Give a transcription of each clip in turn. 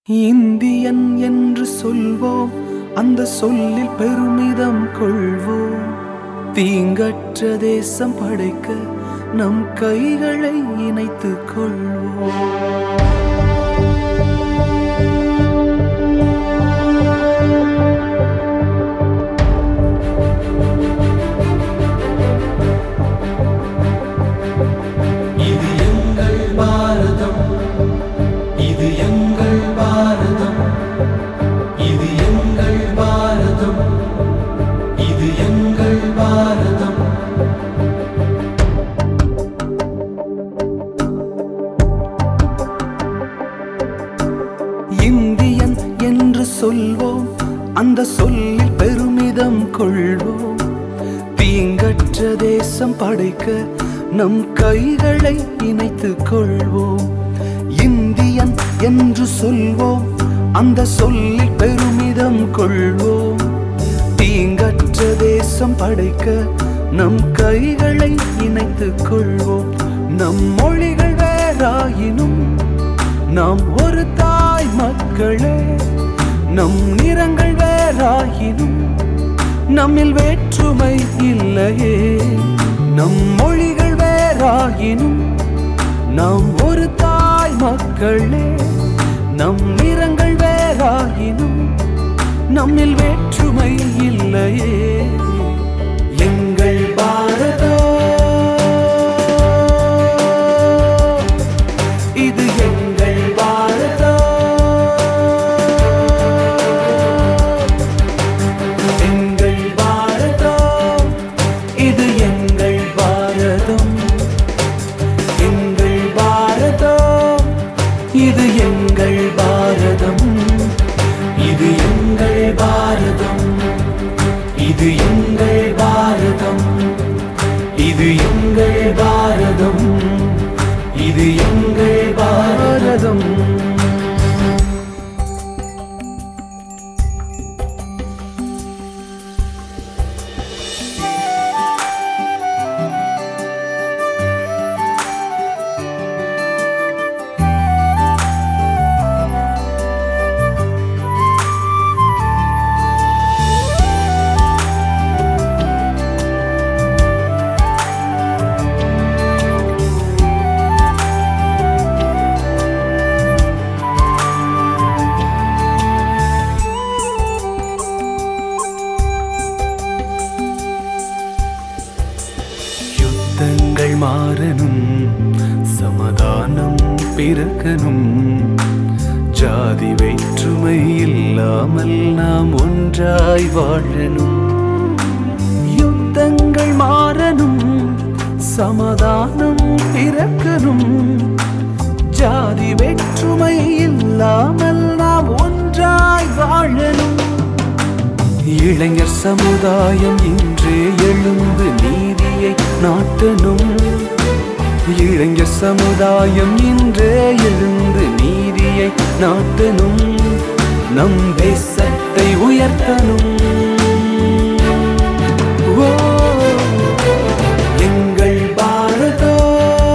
Indian என்று சொல்வோம் அந்த சொல்லில் பெருமிதம் கொள்வோம் தீங்கற்ற தேசம் படைக்க நம் கைகளை இணைத்துக் கொள்வோம் இது எங்கள் பாரதம் இது எங்கள் பாரதம் இது எங்கள் பாரதம் இது எங்கள் பாரதம் இந்தியன் என்று சொல்வோம் அந்த சொல்லில் பெருமிதம் கொள்வோம் தீங்கற்ற தேசம் படைக்க நம் கைகளை இணைத்துக் கொள்வோம் இந்தியன் என்று சொல்வோம் அந்த சொல்லில் பெருமிதம் கொள்வோம் தீங்கற்ற தேசம் படைக்க நம் கைகளை இணைத்துக் கொள்வோம் நம் மொழிகள் வேறாயினும் நாம் ஒரு தாய் மக்களே நம் நிறங்கள் வேறாயினும் நம்மில் வேற்றுமை இல்லையே நம் மொழிகள் வேறாயினும் நாம் ஒரு தாய் மக்களே நம் நிறங்கள் வேறாயினும் நம்மில் வேற்றுமை இல்லையே எங்கள் பாரதம் இது எங்கள் பாரதம் எங்கள் பாரதம் இது எங்கள் பாரதம் எங்கள் பாரதம் இது எங்கள் பாரதம் இது எங்கள் பாரதம் இது எங்கள் பாரதம் இது எங்கள் பாரதம் இது எங்கள் பாரதம் யுத்தங்கள் மாறணும் சமாதானம் பிறக்கணும் ஜாதி வேற்றுமை இல்லாமல் நாம் ஒன்றாய் வாழணும் யுத்தங்கள் மாறணும் சமாதானம் பிறக்கணும் ஜாதி வேற்றுமை இல்லாமல் நாம் ஒன்றாய் வாழணும் இளைஞர் சமுதாயம் இன்றே எழுந்து நீதியை நாட்டணும் இளைஞர் சமுதாயம் இன்றே எழுந்து நீதியை நாட்டணும் நம் தேசத்தை உயர்த்தணும் ஓ, எங்கள் பாரதம்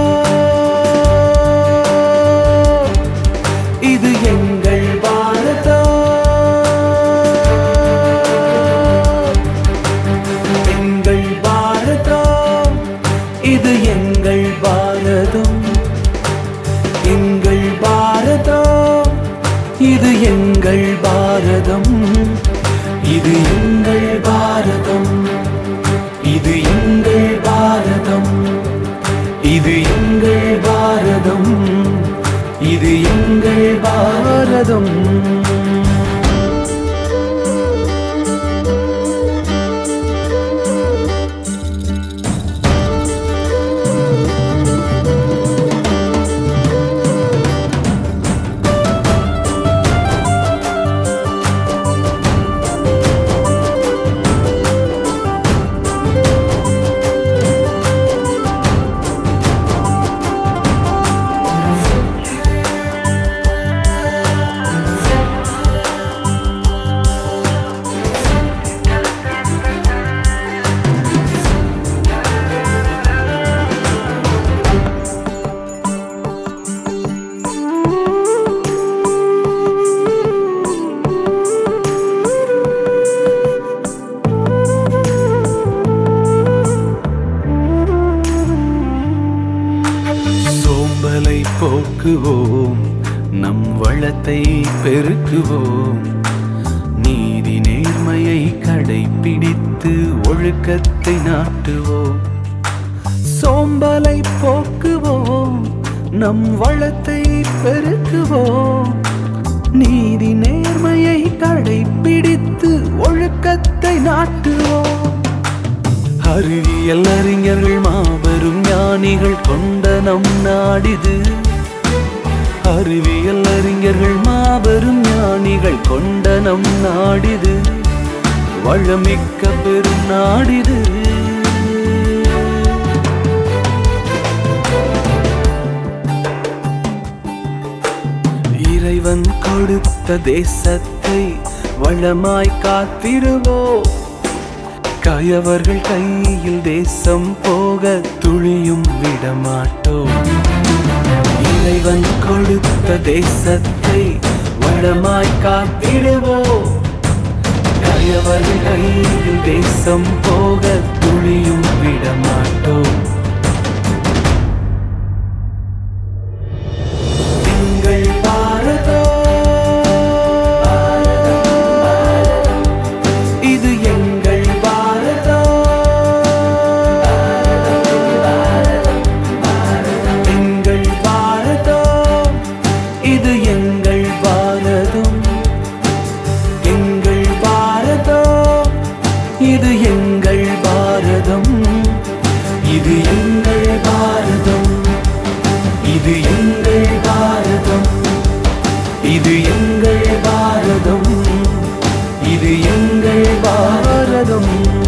இது எங்கள் பாரதம் எங்கள் பாரதம் இது எங்கள் பாரதம் எங்கள் பாரதம் இது எங்கள் பாரதம் இது எங்கள் பாரதம் இது எங்கள் பாரதம் இது எங்கள் பாரதம் இது எங்கள் பாரதம் பெருக்குவோம் நம் வளத்தை பெருக்குவோம் நீதி நேர்மையை கடைப்பிடித்து ஒழுக்கத்தை நாட்டுவோம் சோம்பலை போக்குவோம் நம் வளத்தை பெருக்குவோம் நீதி நேர்மையை கடைப்பிடித்து ஒழுக்கத்தை நாட்டுவோம் அறிவியல் அறிஞர்கள் மாபெரும் ஞானிகள் கொண்ட நம் நாடிது அறிவியல் அறிஞர்கள் மாபெரும் ஞானிகள் கொண்ட நம் நாடிது வளமிக்க பெரும் நாடிது இறைவன் கொடுத்த தேசத்தை வளமாய் காத்திடுவோம் கயவர்கள் கையில் தேசம் போக துளியும் விடமாட்டோம் இறைவன் கொடுத்த தேசத்தை வளமாய் காத்திடுவோம் கயவர்கள் கையில் தேசம் போக துளியும் விடமாட்டோம் எங்கள் பாரதம் இது எங்கள் பாரதம் எங்கள் பாரதம் இது எங்கள் பாரதம் எங்கள் பாரதம் இது எங்கள் பாரதம் இது எங்கள் பாரதம் இது எங்கள் பாரதம் இது எங்கள் பாரதம் இது எங்கள் பாரதம்